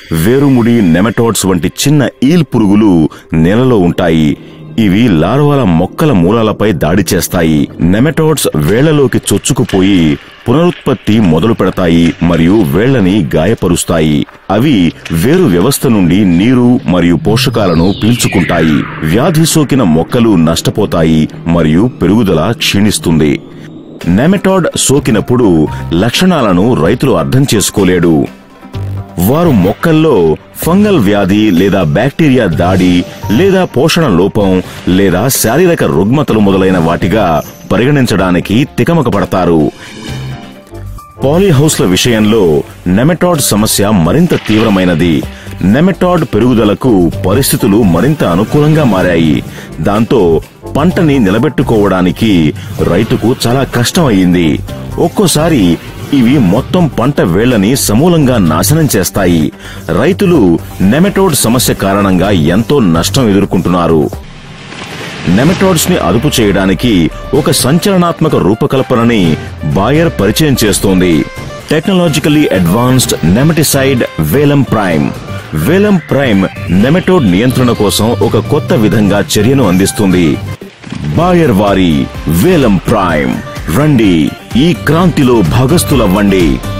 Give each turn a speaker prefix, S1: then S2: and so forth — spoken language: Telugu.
S1: వేరుముడి నెమటోడ్స్ వంటి చిన్న ఈల్ పురుగులు నేలలో ఉంటాయి ఇవి లార్వాల మొక్కల మూలాలపై దాడి చేస్తాయి నెమటోడ్స్ వేళ్లలోకి చొచ్చుకుపోయి పునరుత్పత్తి మొదలు పెడతాయి మరియు వేళ్లని గాయపరుస్తాయి అవి వేరు వ్యవస్థ నుండి నీరు మరియు పోషకాలను పీల్చుకుంటాయి వ్యాధి సోకిన మొక్కలు నష్టపోతాయి మరియు పెరుగుదల క్షీణిస్తుంది నెమటాడ్ సోకినప్పుడు లక్షణాలను రైతులు అర్థం చేసుకోలేడు వారు మొక్కల్లో ఫంగల్ వ్యాధి లేదా బ్యాక్టీరియా దాడి లేదా పోషణ లోపం లేదా శారీరక రుగ్మతలు మొదలైన వాటిగా పరిగణించడానికి తికమక పడతారు పాలీహౌస్ల విషయంలో నెమెటాడ్ సమస్య మరింత తీవ్రమైనది నెమెటాడ్ పెరుగుదలకు పరిస్థితులు మరింత అనుకూలంగా మారాయి దాంతో పంటని నిలబెట్టుకోవడానికి రైతుకు చాలా కష్టం అయింది ఒక్కోసారి ఇవి మొత్తం పంట వేళ్లని సమూలంగా నాశనం చేస్తాయి రైతులు నెమెటోడ్ సమస్య కారణంగా ఎంతో నష్టం ఎదుర్కొంటున్నారు నెమటోడ్స్ ని అదుపు చేయడానికి ఒక సంచలనాత్మక రూపకల్పనని బాయర్ పరిచయం చేస్తోంది technologically advanced nematicide Velum Prime Velum Prime nematode నియంత్రణ కోసం ఒక కొత్త విధంగా చర్యను అందిస్తుంది బాయర్ వారి వేలం ప్రైమ్ రండి ఈ క్రాంతిలో భాగస్థులవ్వండి